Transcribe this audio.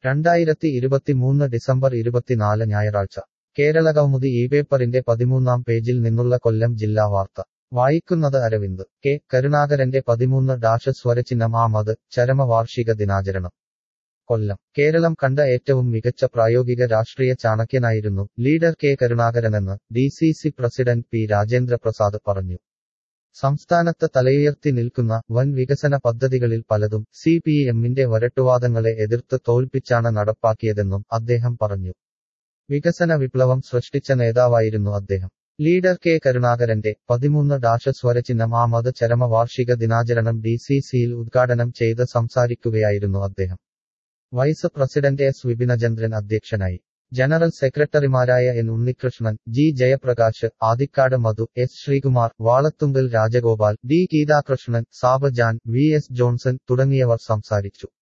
രണ്ടായിരത്തി ഇരുപത്തിമൂന്ന് ഡിസംബർ ഇരുപത്തിനാല് ഞായറാഴ്ച കേരള കൗമുദി ഈ പേപ്പറിന്റെ പതിമൂന്നാം പേജിൽ നിന്നുള്ള കൊല്ലം ജില്ലാ വാർത്ത വായിക്കുന്നത് അരവിന്ദ് കെ കരുണാകരന്റെ പതിമൂന്ന് ഡാഷ് സ്വരചിഹ്നം ആമത് ചരമവാർഷിക ദിനാചരണം കൊല്ലം കേരളം കണ്ട ഏറ്റവും മികച്ച പ്രായോഗിക രാഷ്ട്രീയ ചാണക്യനായിരുന്നു ലീഡർ കെ കരുണാകരനെന്ന് D C C president P Rajendra Prasad പറഞ്ഞു സംസ്ഥാനത്ത് തലയുയർത്തി നിൽക്കുന്ന വൻ വികസന പദ്ധതികളിൽ പലതും സി പി എമ്മിന്റെ വരട്ടുവാദങ്ങളെ എതിർത്ത് തോൽപ്പിച്ചാണ് നടപ്പാക്കിയതെന്നും അദ്ദേഹം പറഞ്ഞു വികസന വിപ്ലവം സൃഷ്ടിച്ച നേതാവായിരുന്നു അദ്ദേഹം ലീഡർ കെ കരുണാകരന്റെ പതിമൂന്ന് ഡാഷ സ്വരചിഹ്നം ആമത് ചരമവാർഷിക ദിനാചരണം ഡി സി സിയിൽ ഉദ്ഘാടനം ചെയ്ത് സംസാരിക്കുകയായിരുന്നു അദ്ദേഹം വൈസ് പ്രസിഡന്റ് എസ് വിപിനചന്ദ്രൻ അധ്യക്ഷനായി ജനറൽ സെക്രട്ടറിമാരായ N Unnikrishnan G Jayaprakash Adikkad Madhu S Sreekumar Valathungal Rajagopal D Geethakrishnan Sabajan V S Johnson തുടങ്ങിയവർ സംസാരിച്ചു